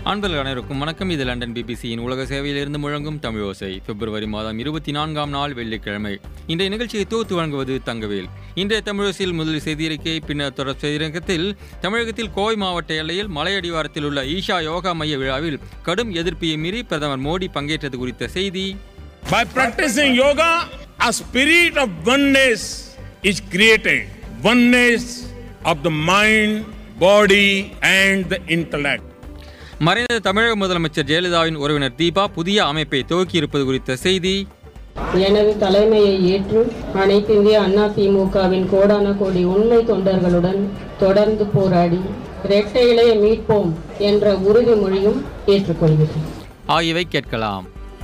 அன்பர்கள் அனைவருக்கும் வணக்கம் இது லண்டன் பிபிசியின் உலக சேவையிலிருந்து முழங்கும் தமிழோசை பிப்ரவரி மாதம் இருபத்தி நான்காம் நாள் வெள்ளிக்கிழமை இன்றைய நிகழ்ச்சியை தொகுத்து வழங்குவது தங்கவேல் இன்றைய தமிழோசையில் முதல் செய்தியறிக்கை பின்னர் தொடர் செய்தியரங்கத்தில் தமிழகத்தில் கோவை மாவட்ட எல்லையில் மலையடிவாரத்தில் உள்ள ஈஷா யோகா மைய விழாவில் கடும் எதிர்ப்பை மீறி பிரதமர் மோடி பங்கேற்றது குறித்த செய்தி By practicing yoga, a spirit of oneness is created. Oneness of the mind, body, and the intellect. மறைந்த தமிழக முதலமைச்சர் ஜெயலலிதாவின் உறவினர் தீபா புதிய அமைப்பை துவக்கியிருப்பது குறித்த செய்தி எனது தலைமையை ஏற்று அனைத்திந்திய அண்ணா திமுகவின் கோடான கோடி உண்மை தொண்டர்களுடன் தொடர்ந்து போராடி இரட்டை இலையை மீட்போம் என்ற உறுதிமொழியும் ஏற்றுக்கொள்கிறேன் ஆகியவை கேட்கலாம்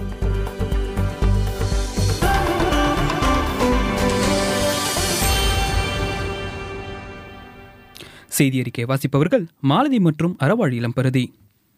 செய்தி அறிக்கை வாசிப்பவர்கள் மாலதி மற்றும் அறவாழ் இளம்பருதி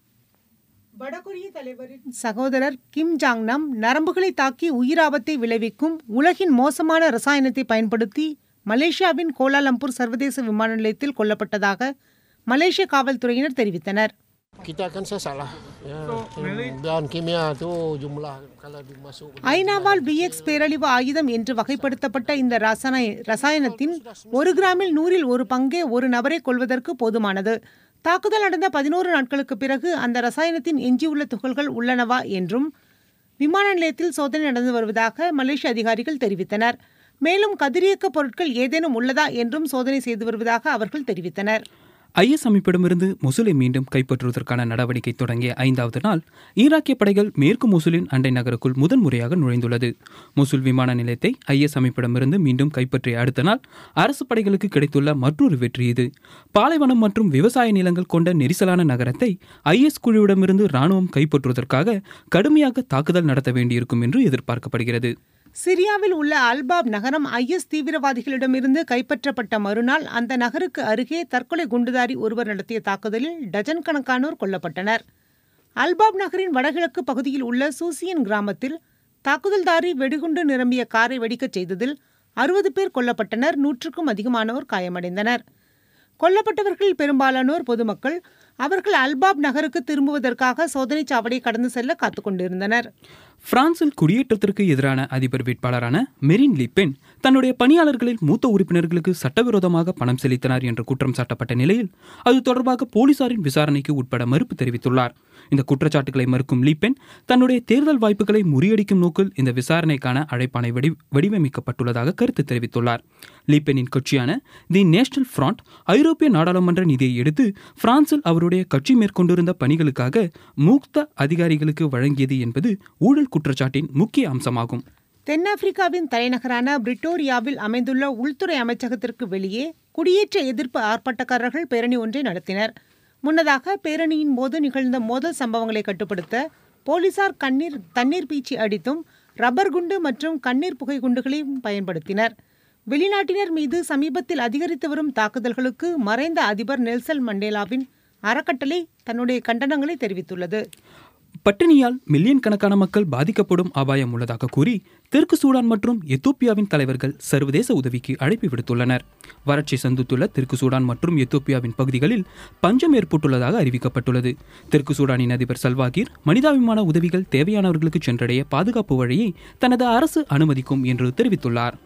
வடகொரிய தலைவரின் சகோதரர் கிம் ஜாங் நம் நரம்புகளை தாக்கி உயிராபத்தை விளைவிக்கும் உலகின் மோசமான ரசாயனத்தை பயன்படுத்தி மலேசியாவின் கோலாலம்பூர் சர்வதேச விமான நிலையத்தில் கொல்லப்பட்டதாக மலேசிய காவல்துறையினர் தெரிவித்தனர் kita kan saya salah ya bahan kimia tu jumlah kalau dimasuk ஐநாவால் பிஎக்ஸ் பேரழிவு ஆயுதம் என்று வகைப்படுத்தப்பட்ட இந்த ரசாயன ரசாயனத்தின் ஒரு கிராமில் நூறில் ஒரு பங்கே ஒரு நபரை கொல்வதற்கு போதுமானது தாக்குதல் நடந்த பதினோரு நாட்களுக்கு பிறகு அந்த ரசாயனத்தின் எஞ்சியுள்ள துகள்கள் உள்ளனவா என்றும் விமான நிலையத்தில் சோதனை நடந்து வருவதாக மலேசிய அதிகாரிகள் தெரிவித்தனர் மேலும் கதிரியக்க பொருட்கள் ஏதேனும் உள்ளதா என்றும் சோதனை செய்து வருவதாக அவர்கள் தெரிவித்தனர் ஐஎஸ் அமைப்பிடமிருந்து மொசுலை மீண்டும் கைப்பற்றுவதற்கான நடவடிக்கை தொடங்கிய ஐந்தாவது நாள் ஈராக்கிய படைகள் மேற்கு மொசுலின் அண்டை நகருக்குள் முதன்முறையாக நுழைந்துள்ளது மொசுல் விமான நிலையத்தை ஐஎஸ் அமைப்பிடமிருந்து மீண்டும் கைப்பற்றிய அடுத்த நாள் அரசு படைகளுக்கு கிடைத்துள்ள மற்றொரு வெற்றி இது பாலைவனம் மற்றும் விவசாய நிலங்கள் கொண்ட நெரிசலான நகரத்தை ஐஎஸ் குழுவிடமிருந்து ராணுவம் கைப்பற்றுவதற்காக கடுமையாக தாக்குதல் நடத்த வேண்டியிருக்கும் என்று எதிர்பார்க்கப்படுகிறது சிரியாவில் உள்ள அல்பாப் நகரம் ஐஎஸ் தீவிரவாதிகளிடமிருந்து கைப்பற்றப்பட்ட மறுநாள் அந்த நகருக்கு அருகே தற்கொலை குண்டுதாரி ஒருவர் நடத்திய தாக்குதலில் டஜன் கணக்கானோர் கொல்லப்பட்டனர் அல்பாப் நகரின் வடகிழக்கு பகுதியில் உள்ள சூசியன் கிராமத்தில் தாக்குதல்தாரி வெடிகுண்டு நிரம்பிய காரை வெடிக்கச் செய்ததில் அறுபது பேர் கொல்லப்பட்டனர் நூற்றுக்கும் அதிகமானோர் காயமடைந்தனர் கொல்லப்பட்டவர்களில் பெரும்பாலானோர் பொதுமக்கள் அவர்கள் அல்பாப் நகருக்கு திரும்புவதற்காக சோதனைச் சாவடியை கடந்து செல்ல காத்துக் கொண்டிருந்தனர் பிரான்சில் குடியேற்றத்திற்கு எதிரான அதிபர் வேட்பாளரான மெரின் லிப்பென் தன்னுடைய பணியாளர்களில் மூத்த உறுப்பினர்களுக்கு சட்டவிரோதமாக பணம் செலுத்தினார் என்று குற்றம் சாட்டப்பட்ட நிலையில் அது தொடர்பாக போலீசாரின் விசாரணைக்கு உட்பட மறுப்பு தெரிவித்துள்ளார் இந்த குற்றச்சாட்டுகளை மறுக்கும் லீப்பென் தன்னுடைய தேர்தல் வாய்ப்புகளை முறியடிக்கும் நோக்கில் இந்த விசாரணைக்கான அழைப்பாணை வடி வடிவமைக்கப்பட்டுள்ளதாக கருத்து தெரிவித்துள்ளார் லீப்பெனின் கட்சியான தி நேஷனல் ஃப்ரண்ட் ஐரோப்பிய நாடாளுமன்ற நிதியை எடுத்து பிரான்சில் அவருடைய கட்சி மேற்கொண்டிருந்த பணிகளுக்காக மூக்த அதிகாரிகளுக்கு வழங்கியது என்பது ஊழல் குற்றச்சாட்டின் முக்கிய அம்சமாகும் தென்னாப்பிரிக்காவின் தலைநகரான பிரிட்டோரியாவில் அமைந்துள்ள உள்துறை அமைச்சகத்திற்கு வெளியே குடியேற்ற எதிர்ப்பு ஆர்ப்பாட்டக்காரர்கள் பேரணி ஒன்றை நடத்தினர் முன்னதாக பேரணியின் போது நிகழ்ந்த மோதல் சம்பவங்களை கட்டுப்படுத்த போலீசார் கண்ணீர் தண்ணீர் பீச்சி அடித்தும் ரப்பர் குண்டு மற்றும் கண்ணீர் புகை குண்டுகளையும் பயன்படுத்தினர் வெளிநாட்டினர் மீது சமீபத்தில் அதிகரித்து வரும் தாக்குதல்களுக்கு மறைந்த அதிபர் நெல்சன் மண்டேலாவின் அறக்கட்டளை தன்னுடைய கண்டனங்களை தெரிவித்துள்ளது பட்டினியால் மில்லியன் கணக்கான மக்கள் பாதிக்கப்படும் அபாயம் உள்ளதாக கூறி தெற்கு சூடான் மற்றும் எத்தோப்பியாவின் தலைவர்கள் சர்வதேச உதவிக்கு அழைப்பு விடுத்துள்ளனர் வறட்சி சந்தித்துள்ள தெற்கு சூடான் மற்றும் எத்தோப்பியாவின் பகுதிகளில் பஞ்சம் ஏற்பட்டுள்ளதாக அறிவிக்கப்பட்டுள்ளது தெற்கு சூடானின் அதிபர் சல்வாகீர் மனிதாபிமான உதவிகள் தேவையானவர்களுக்கு சென்றடைய பாதுகாப்பு வழியை தனது அரசு அனுமதிக்கும் என்று தெரிவித்துள்ளார்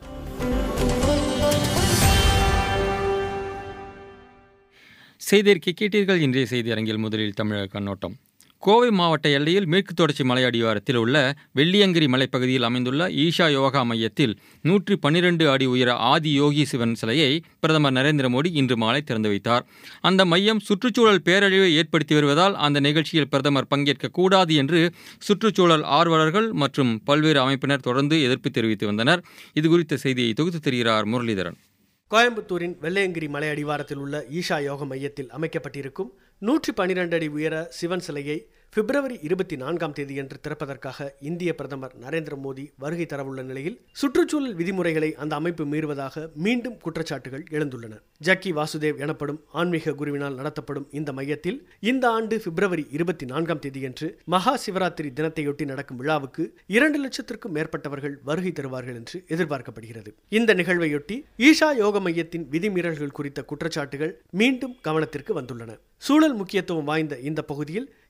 செய்தியறிக்கை கேட்டீர்கள் இன்றைய செய்தி அரங்கில் முதலில் தமிழக கண்ணோட்டம் கோவை மாவட்ட எல்லையில் மேற்கு தொடர்ச்சி மலை அடிவாரத்தில் உள்ள வெள்ளியங்கிரி மலைப்பகுதியில் அமைந்துள்ள ஈஷா யோகா மையத்தில் நூற்றி பன்னிரண்டு அடி உயர ஆதி யோகி சிவன் சிலையை பிரதமர் நரேந்திர மோடி இன்று மாலை திறந்து வைத்தார் அந்த மையம் சுற்றுச்சூழல் பேரழிவை ஏற்படுத்தி வருவதால் அந்த நிகழ்ச்சியில் பிரதமர் பங்கேற்க கூடாது என்று சுற்றுச்சூழல் ஆர்வலர்கள் மற்றும் பல்வேறு அமைப்பினர் தொடர்ந்து எதிர்ப்பு தெரிவித்து வந்தனர் இது குறித்த செய்தியை தொகுத்து தருகிறார் முரளிதரன் கோயம்புத்தூரின் வெள்ளையங்கிரி மலை அடிவாரத்தில் உள்ள ஈஷா யோக மையத்தில் அமைக்கப்பட்டிருக்கும் நூற்றி பனிரெண்டு அடி உயர சிவன் சிலையை பிப்ரவரி இருபத்தி நான்காம் தேதியன்று திறப்பதற்காக இந்திய பிரதமர் நரேந்திர மோடி வருகை தரவுள்ள நிலையில் சுற்றுச்சூழல் விதிமுறைகளை அந்த அமைப்பு மீறுவதாக மீண்டும் குற்றச்சாட்டுகள் எழுந்துள்ளன ஜக்கி வாசுதேவ் எனப்படும் ஆன்மீக குருவினால் நடத்தப்படும் இந்த மையத்தில் இந்த ஆண்டு பிப்ரவரி இருபத்தி நான்காம் தேதியன்று மகா சிவராத்திரி தினத்தையொட்டி நடக்கும் விழாவுக்கு இரண்டு லட்சத்திற்கும் மேற்பட்டவர்கள் வருகை தருவார்கள் என்று எதிர்பார்க்கப்படுகிறது இந்த நிகழ்வையொட்டி ஈஷா யோக மையத்தின் விதிமீறல்கள் குறித்த குற்றச்சாட்டுகள் மீண்டும் கவனத்திற்கு வந்துள்ளன சூழல் முக்கியத்துவம் வாய்ந்த இந்த பகுதியில்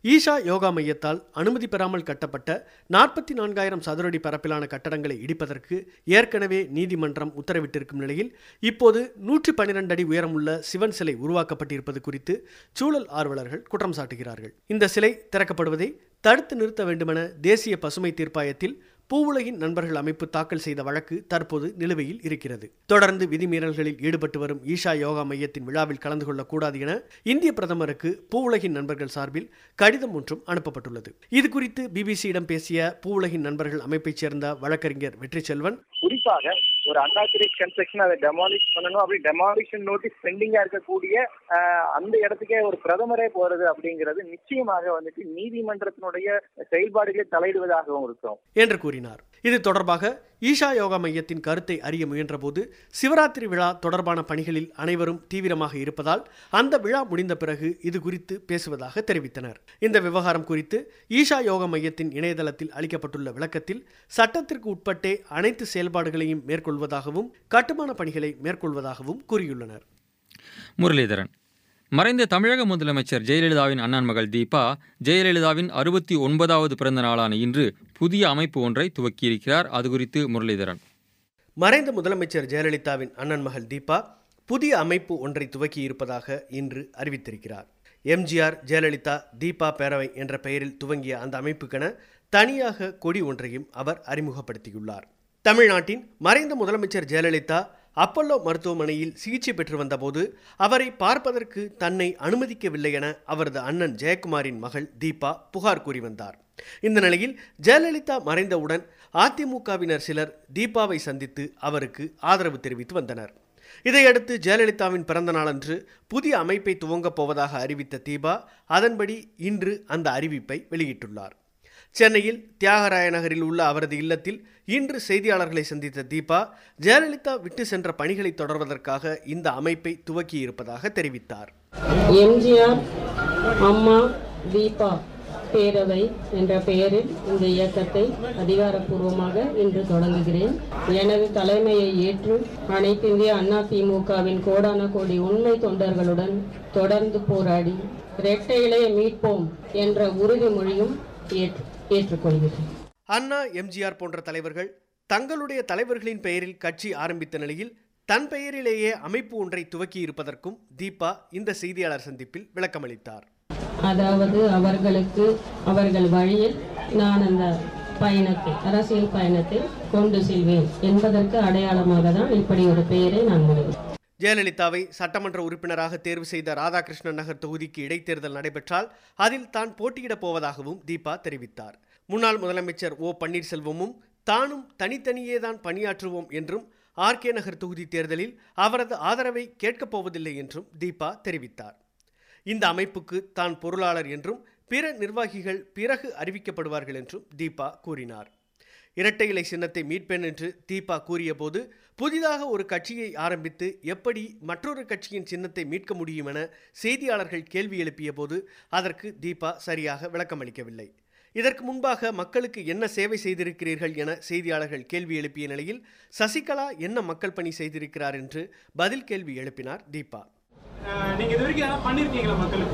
ஈஷா யோகா மையத்தால் அனுமதி பெறாமல் கட்டப்பட்ட நாற்பத்தி நான்காயிரம் சதுரடி பரப்பிலான கட்டடங்களை இடிப்பதற்கு ஏற்கனவே நீதிமன்றம் உத்தரவிட்டிருக்கும் நிலையில் இப்போது நூற்றி பன்னிரண்டு அடி உயரமுள்ள சிவன் சிலை உருவாக்கப்பட்டிருப்பது குறித்து சூழல் ஆர்வலர்கள் குற்றம் சாட்டுகிறார்கள் இந்த சிலை திறக்கப்படுவதை தடுத்து நிறுத்த வேண்டுமென தேசிய பசுமை தீர்ப்பாயத்தில் பூவுலகின் நண்பர்கள் அமைப்பு தாக்கல் செய்த வழக்கு தற்போது நிலுவையில் இருக்கிறது தொடர்ந்து விதிமீறல்களில் ஈடுபட்டு வரும் ஈஷா யோகா மையத்தின் விழாவில் கலந்து கொள்ளக்கூடாது என இந்திய பிரதமருக்கு பூவுலகின் நண்பர்கள் சார்பில் கடிதம் ஒன்றும் அனுப்பப்பட்டுள்ளது இது குறித்து பிபிசியிடம் பேசிய பூவுலகின் நண்பர்கள் அமைப்பைச் சேர்ந்த வழக்கறிஞர் வெற்றி செல்வன் குறிப்பாக ஒரு அன்ஆத்தரைஸ் கன்ஸ்ட்ரக்ஷன் அதை டெமாலிஷ் பண்ணணும் அப்படி டெமாலிஷன் நோட்டீஸ் பெண்டிங்கா இருக்கக்கூடிய ஆஹ், அந்த இடத்துக்கே ஒரு பிரதமரே போறது அப்படிங்கிறது நிச்சயமாக வந்துட்டு நீதிமன்றத்தினுடைய செயல்பாடுகளை தலையிடுவதாகவும் இருக்கும் என்று கூறினார் இது தொடர்பாக ஈஷா யோகா மையத்தின் கருத்தை அறிய முயன்றபோது சிவராத்திரி விழா தொடர்பான பணிகளில் அனைவரும் தீவிரமாக இருப்பதால் அந்த விழா முடிந்த பிறகு இது குறித்து பேசுவதாக தெரிவித்தனர் இந்த விவகாரம் குறித்து ஈஷா யோகா மையத்தின் இணையதளத்தில் அளிக்கப்பட்டுள்ள விளக்கத்தில் சட்டத்திற்கு உட்பட்டே அனைத்து செயல்பாடுகளையும் மேற்கொள்வதாகவும் கட்டுமான பணிகளை மேற்கொள்வதாகவும் கூறியுள்ளனர் முரளிதரன் மறைந்த தமிழக முதலமைச்சர் ஜெயலலிதாவின் அண்ணன் மகள் தீபா ஜெயலலிதாவின் அறுபத்தி ஒன்பதாவது பிறந்த நாளான இன்று புதிய அமைப்பு ஒன்றை துவக்கியிருக்கிறார் அது குறித்து முரளிதரன் மறைந்த முதலமைச்சர் ஜெயலலிதாவின் அண்ணன் மகள் தீபா புதிய அமைப்பு ஒன்றை துவக்கி இருப்பதாக இன்று அறிவித்திருக்கிறார் எம்ஜிஆர் ஜெயலலிதா தீபா பேரவை என்ற பெயரில் துவங்கிய அந்த அமைப்புக்கென தனியாக கொடி ஒன்றையும் அவர் அறிமுகப்படுத்தியுள்ளார் தமிழ்நாட்டின் மறைந்த முதலமைச்சர் ஜெயலலிதா அப்பல்லோ மருத்துவமனையில் சிகிச்சை பெற்று வந்தபோது அவரை பார்ப்பதற்கு தன்னை அனுமதிக்கவில்லை என அவரது அண்ணன் ஜெயக்குமாரின் மகள் தீபா புகார் கூறி வந்தார் இந்த நிலையில் ஜெயலலிதா மறைந்தவுடன் அதிமுகவினர் சிலர் தீபாவை சந்தித்து அவருக்கு ஆதரவு தெரிவித்து வந்தனர் இதையடுத்து ஜெயலலிதாவின் பிறந்த நாளன்று புதிய அமைப்பை துவங்கப் போவதாக அறிவித்த தீபா அதன்படி இன்று அந்த அறிவிப்பை வெளியிட்டுள்ளார் சென்னையில் தியாகராய நகரில் உள்ள அவரது இல்லத்தில் இன்று செய்தியாளர்களை சந்தித்த தீபா ஜெயலலிதா விட்டு சென்ற பணிகளை தொடர்வதற்காக இந்த அமைப்பை துவக்கியிருப்பதாக தெரிவித்தார் எம்ஜிஆர் அம்மா தீபா பேரவை என்ற பெயரில் இந்த இயக்கத்தை அதிகாரப்பூர்வமாக இன்று தொடங்குகிறேன் எனது தலைமையை ஏற்று அனைத்திந்திய அண்ணா திமுகவின் கோடான கோடி உண்மை தொண்டர்களுடன் தொடர்ந்து போராடி இரட்டை இலையை மீட்போம் என்ற உறுதிமொழியும் ஏற்று ஏற்றுக்கொள்கிறேன் அண்ணா எம்ஜிஆர் போன்ற தலைவர்கள் தங்களுடைய தலைவர்களின் பெயரில் கட்சி ஆரம்பித்த நிலையில் தன் பெயரிலேயே அமைப்பு ஒன்றை துவக்கி இருப்பதற்கும் தீபா இந்த செய்தியாளர் சந்திப்பில் விளக்கமளித்தார் அதாவது அவர்களுக்கு அவர்கள் வழியில் நான் அந்த பயணத்தை அரசியல் பயணத்தை கொண்டு செல்வேன் என்பதற்கு அடையாளமாக தான் இப்படி ஒரு பெயரை நான் முடிவு ஜெயலலிதாவை சட்டமன்ற உறுப்பினராக தேர்வு செய்த ராதாகிருஷ்ணன் நகர் தொகுதிக்கு இடைத்தேர்தல் நடைபெற்றால் அதில் தான் போட்டியிடப் போவதாகவும் தீபா தெரிவித்தார் முன்னாள் முதலமைச்சர் ஓ பன்னீர்செல்வமும் தானும் தனித்தனியே தான் பணியாற்றுவோம் என்றும் ஆர்கே நகர் தொகுதி தேர்தலில் அவரது ஆதரவை கேட்கப் போவதில்லை என்றும் தீபா தெரிவித்தார் இந்த அமைப்புக்கு தான் பொருளாளர் என்றும் பிற நிர்வாகிகள் பிறகு அறிவிக்கப்படுவார்கள் என்றும் தீபா கூறினார் இரட்டை இலை சின்னத்தை மீட்பேன் என்று தீபா கூறியபோது புதிதாக ஒரு கட்சியை ஆரம்பித்து எப்படி மற்றொரு கட்சியின் சின்னத்தை மீட்க முடியும் என செய்தியாளர்கள் கேள்வி எழுப்பிய போது அதற்கு தீபா சரியாக விளக்கமளிக்கவில்லை இதற்கு முன்பாக மக்களுக்கு என்ன சேவை செய்திருக்கிறீர்கள் என செய்தியாளர்கள் கேள்வி எழுப்பிய நிலையில் சசிகலா என்ன மக்கள் பணி செய்திருக்கிறார் என்று பதில் கேள்வி எழுப்பினார் தீபா நீங்க இது வரைக்கும் எதனா பண்ணிருக்கீங்களா மக்களுக்கு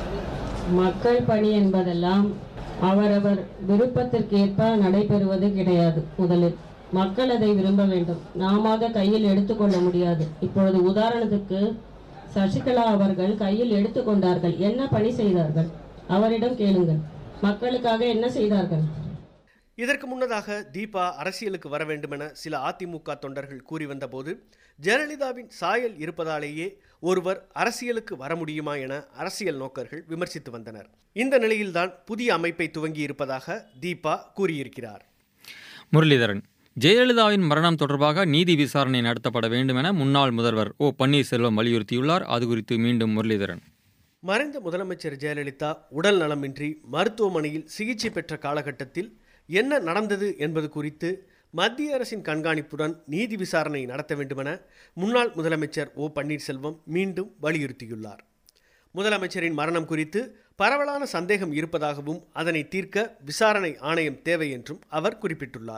மக்கள் பணி என்பதெல்லாம் அவரவர் விருப்பத்திற்கேற்ப நடைபெறுவது கிடையாது முதலில் மக்கள் அதை விரும்ப வேண்டும் நாம கையில் எடுத்துக்கொள்ள முடியாது இப்பொழுது உதாரணத்துக்கு சசிகலா அவர்கள் கையில் எடுத்துக்கொண்டார்கள் என்ன பணி செய்தார்கள் அவரிடம் கேளுங்கள் மக்களுக்காக என்ன செய்தார்கள் இதற்கு முன்னதாக தீபா அரசியலுக்கு வர வேண்டுமென சில அதிமுக தொண்டர்கள் கூறி வந்தபோது ஜெயலலிதாவின் சாயல் இருப்பதாலேயே ஒருவர் அரசியலுக்கு வர முடியுமா என அரசியல் நோக்கர்கள் விமர்சித்து வந்தனர் இந்த நிலையில்தான் புதிய அமைப்பை துவங்கி இருப்பதாக தீபா கூறியிருக்கிறார் முரளிதரன் ஜெயலலிதாவின் மரணம் தொடர்பாக நீதி விசாரணை நடத்தப்பட வேண்டும் என முன்னாள் முதல்வர் ஓ பன்னீர்செல்வம் வலியுறுத்தியுள்ளார் அது குறித்து மீண்டும் முரளிதரன் மறைந்த முதலமைச்சர் ஜெயலலிதா உடல் நலமின்றி மருத்துவமனையில் சிகிச்சை பெற்ற காலகட்டத்தில் என்ன நடந்தது என்பது குறித்து மத்திய அரசின் கண்காணிப்புடன் நீதி விசாரணை நடத்த வேண்டுமென முன்னாள் முதலமைச்சர் ஓ பன்னீர்செல்வம் மீண்டும் வலியுறுத்தியுள்ளார் முதலமைச்சரின் மரணம் குறித்து பரவலான சந்தேகம் இருப்பதாகவும் அதனை தீர்க்க விசாரணை ஆணையம் தேவை என்றும் அவர் குறிப்பிட்டுள்ளார்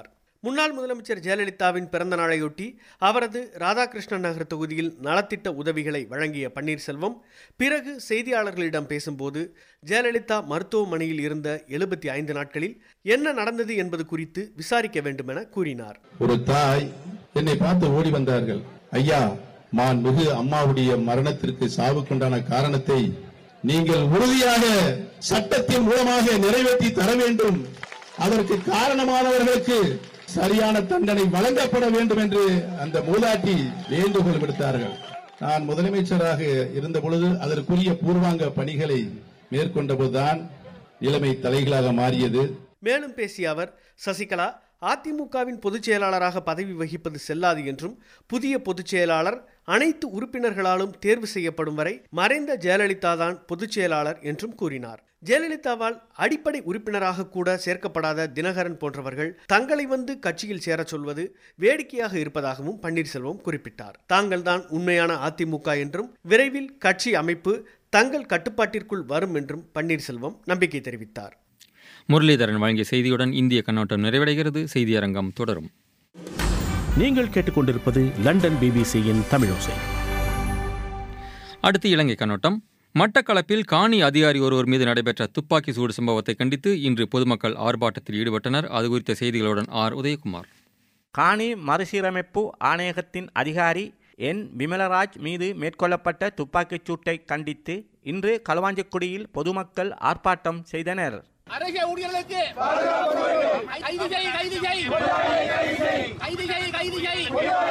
முன்னாள் முதலமைச்சர் ஜெயலலிதாவின் பிறந்த நாளையொட்டி அவரது ராதாகிருஷ்ணன் நகர் தொகுதியில் நலத்திட்ட உதவிகளை வழங்கிய பன்னீர்செல்வம் பிறகு செய்தியாளர்களிடம் பேசும்போது ஜெயலலிதா மருத்துவமனையில் இருந்த எழுபத்தி ஐந்து நாட்களில் என்ன நடந்தது என்பது குறித்து விசாரிக்க வேண்டுமென கூறினார் ஒரு தாய் என்னை பார்த்து ஓடி வந்தார்கள் ஐயா மாண்புமிகு அம்மாவுடைய மரணத்திற்கு சாவுக்குண்டான காரணத்தை நீங்கள் உறுதியாக சட்டத்தின் மூலமாக நிறைவேற்றி தர வேண்டும் அதற்கு காரணமானவர்களுக்கு சரியான தண்டனை வழங்கப்பட வேண்டும் என்று அந்த மூதாட்டி வேண்டுகோள் விடுத்தார்கள் நான் முதலமைச்சராக இருந்த பொழுது அதற்குரிய பூர்வாங்க பணிகளை மேற்கொண்ட போதுதான் நிலைமை தலைகளாக மாறியது மேலும் பேசிய அவர் சசிகலா அதிமுகவின் பொதுச் செயலாளராக பதவி வகிப்பது செல்லாது என்றும் புதிய பொதுச் செயலாளர் அனைத்து உறுப்பினர்களாலும் தேர்வு செய்யப்படும் வரை மறைந்த ஜெயலலிதா தான் பொதுச் செயலாளர் என்றும் கூறினார் ஜெயலலிதாவால் அடிப்படை உறுப்பினராக கூட சேர்க்கப்படாத தினகரன் போன்றவர்கள் தங்களை வந்து கட்சியில் சேரச் சொல்வது வேடிக்கையாக இருப்பதாகவும் பன்னீர்செல்வம் குறிப்பிட்டார் தாங்கள்தான் உண்மையான அதிமுக என்றும் விரைவில் கட்சி அமைப்பு தங்கள் கட்டுப்பாட்டிற்குள் வரும் என்றும் பன்னீர்செல்வம் நம்பிக்கை தெரிவித்தார் முரளிதரன் வழங்கிய செய்தியுடன் இந்திய கண்ணோட்டம் நிறைவடைகிறது செய்தியரங்கம் தொடரும் நீங்கள் கேட்டுக்கொண்டிருப்பது லண்டன் பிபிசியின் தமிழோசை அடுத்து இலங்கை கண்ணோட்டம் மட்டக்களப்பில் காணி அதிகாரி ஒருவர் மீது நடைபெற்ற துப்பாக்கி சூடு சம்பவத்தை கண்டித்து இன்று பொதுமக்கள் ஆர்ப்பாட்டத்தில் ஈடுபட்டனர் அது குறித்த செய்திகளுடன் ஆர் உதயகுமார் காணி மறுசீரமைப்பு ஆணையகத்தின் அதிகாரி என் விமலராஜ் மீது மேற்கொள்ளப்பட்ட துப்பாக்கிச் சூட்டை கண்டித்து இன்று களுவாஞ்சிக்குடியில் பொதுமக்கள் ஆர்ப்பாட்டம் செய்தனர் அரச ஊழியர்களுக்கு கைது செய் கைது செய் கைது செய் கைது செய்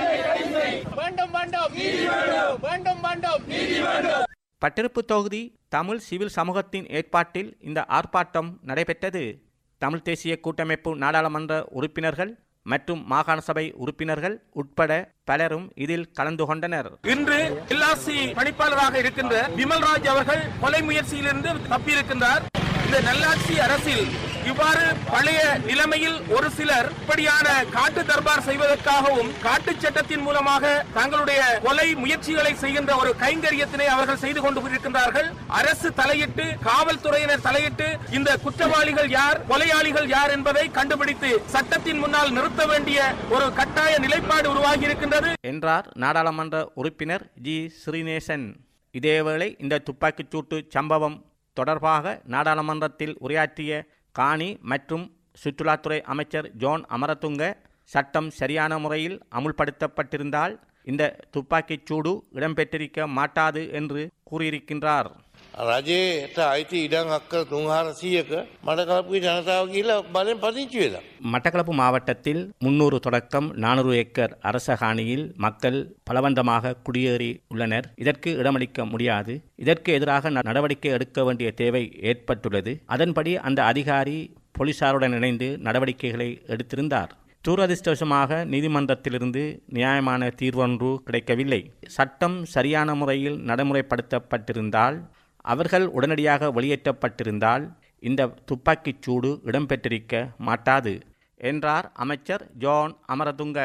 வேண்டும் வேண்டும் வேண்டும் வேண்டும் பட்டிருப்பு தொகுதி தமிழ் சிவில் சமூகத்தின் ஏற்பாட்டில் இந்த ஆர்ப்பாட்டம் நடைபெற்றது தமிழ் தேசிய கூட்டமைப்பு நாடாளுமன்ற உறுப்பினர்கள் மற்றும் மாகாண சபை உறுப்பினர்கள் உட்பட பலரும் இதில் கலந்து கொண்டனர் இன்று எல்ஆர்சி பணிப்பாளராக இருக்கின்ற விமல்ராஜ் அவர்கள் கொலை முயற்சியிலிருந்து தப்பியிருக்கின்றார் இந்த நல்லாட்சி அரசில் இவ்வாறு பழைய நிலைமையில் ஒரு சிலர் இப்படியான காட்டு தர்பார் செய்வதற்காகவும் காட்டு சட்டத்தின் மூலமாக தங்களுடைய கொலை முயற்சிகளை செய்கின்ற ஒரு கைங்கரியத்தினை அவர்கள் செய்து கொண்டு இருக்கின்றார்கள் அரசு தலையிட்டு காவல்துறையினர் தலையிட்டு இந்த குற்றவாளிகள் யார் கொலையாளிகள் யார் என்பதை கண்டுபிடித்து சட்டத்தின் முன்னால் நிறுத்த வேண்டிய ஒரு கட்டாய நிலைப்பாடு உருவாகி இருக்கின்றது என்றார் நாடாளுமன்ற உறுப்பினர் ஜி ஸ்ரீநேசன் இதேவேளை இந்த துப்பாக்கிச் சூட்டு சம்பவம் தொடர்பாக நாடாளுமன்றத்தில் உரையாற்றிய காணி மற்றும் சுற்றுலாத்துறை அமைச்சர் ஜோன் அமரதுங்க சட்டம் சரியான முறையில் அமுல்படுத்தப்பட்டிருந்தால் இந்த துப்பாக்கிச் சூடு இடம்பெற்றிருக்க மாட்டாது என்று கூறியிருக்கின்றார் රජයට අයිති ඉඩම් අක්කර තුන්හාරසීයක මටකලපුගේ ජනතාව කියලා බලෙන් පදිංචි වෙලා. மட்டக்களப்பு மாவட்டத்தில் முன்னூறு தொடக்கம் நானூறு ஏக்கர் அரச காணியில் மக்கள் பலவந்தமாக குடியேறி உள்ளனர் இதற்கு இடமளிக்க முடியாது இதற்கு எதிராக ந- நடவடிக்கை எடுக்க வேண்டிய தேவை ஏற்பட்டுள்ளது அதன்படி அந்த அதிகாரி போலீசாருடன் இணைந்து நடவடிக்கைகளை எடுத்திருந்தார் துரதிர்ஷ்டவசமாக நீதிமன்றத்திலிருந்து நியாயமான தீர்வொன்று கிடைக்கவில்லை சட்டம் சரியான முறையில் நடைமுறைப்படுத்தப்பட்டிருந்தால் அவர்கள் உடனடியாக வெளியேற்றப்பட்டிருந்தால் இந்த துப்பாக்கிச் சூடு இடம்பெற்றிருக்க மாட்டாது என்றார் அமைச்சர் ஜான் அமரதுங்க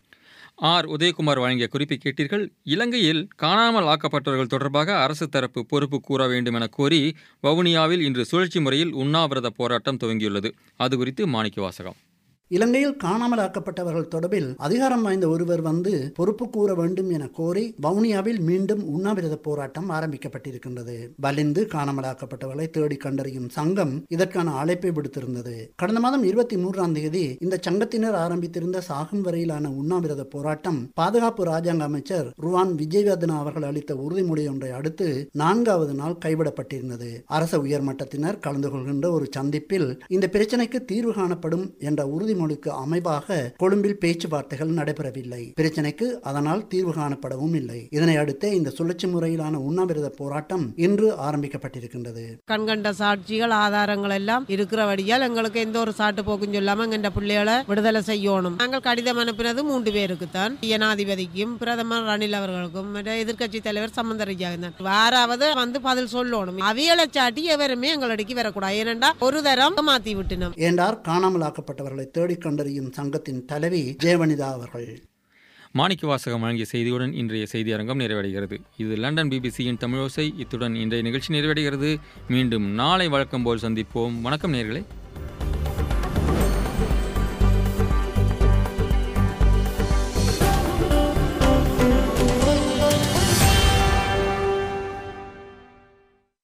ஆர் உதயகுமார் வழங்கிய குறிப்பை கேட்டீர்கள் இலங்கையில் காணாமல் ஆக்கப்பட்டவர்கள் தொடர்பாக அரசு தரப்பு பொறுப்பு கூற வேண்டும் என கோரி வவுனியாவில் இன்று சுழற்சி முறையில் உண்ணாவிரத போராட்டம் துவங்கியுள்ளது அது குறித்து மாணிக்க வாசகம் இலங்கையில் காணாமல் ஆக்கப்பட்டவர்கள் தொடர்பில் அதிகாரம் வாய்ந்த ஒருவர் வந்து பொறுப்பு கூற வேண்டும் என கோரி வவுனியாவில் மீண்டும் உண்ணாவிரத போராட்டம் ஆரம்பிக்கப்பட்டிருக்கின்றது வலிந்து காணாமல் ஆக்கப்பட்டவர்களை தேடி கண்டறியும் சங்கம் இதற்கான அழைப்பை விடுத்திருந்தது கடந்த மாதம் இருபத்தி மூன்றாம் தேதி இந்த சங்கத்தினர் ஆரம்பித்திருந்த சாகும் வரையிலான உண்ணாவிரத போராட்டம் பாதுகாப்பு ராஜாங்க அமைச்சர் ருவான் விஜயவர்தனா அவர்கள் அளித்த உறுதிமொழி ஒன்றை அடுத்து நான்காவது நாள் கைவிடப்பட்டிருந்தது அரச உயர்மட்டத்தினர் கலந்து கொள்கின்ற ஒரு சந்திப்பில் இந்த பிரச்சனைக்கு தீர்வு காணப்படும் என்ற உறுதிமொழிக்கு அமைவாக கொழும்பில் பேச்சுவார்த்தைகள் நடைபெறவில்லை பிரச்சனைக்கு அதனால் தீர்வு காணப்படவும் இல்லை இதனை அடுத்தே இந்த சுழற்சி முறையிலான உண்ணாவிரத போராட்டம் இன்று ஆரம்பிக்கப்பட்டிருக்கின்றது கண்கண்ட சாட்சிகள் ஆதாரங்கள் எல்லாம் இருக்கிறபடியால் எங்களுக்கு எந்த ஒரு சாட்டு போக்கும் சொல்லாம எங்க பிள்ளைகளை விடுதலை செய்யணும் நாங்கள் கடிதம் அனுப்பினது மூன்று பேருக்கு தான் ஜனாதிபதிக்கும் பிரதமர் ரணில் அவர்களுக்கும் மற்ற எதிர்க்கட்சி தலைவர் சம்பந்தரையாங்க வாராவது வந்து பதில் சொல்லணும் அவியலை சாட்டி எவருமே எங்களடிக்கு வரக்கூடாது ஏனென்றா ஒரு தரம் மாத்தி விட்டுனோம் என்றார் காணாமலாக்கப்பட்டவர்களை தேடிக் கண்டறியும் சங்கத்தின் தலைவி ஜெயவனிதா அவர்கள் மாணிக்க வாசகம் வழங்கிய செய்தியுடன் இன்றைய செய்தி அரங்கம் நிறைவடைகிறது இது லண்டன் பிபிசியின் தமிழோசை இத்துடன் இன்றைய நிகழ்ச்சி நிறைவடைகிறது மீண்டும் நாளை வழக்கம் போல் சந்திப்போம் வணக்கம் நேர்களே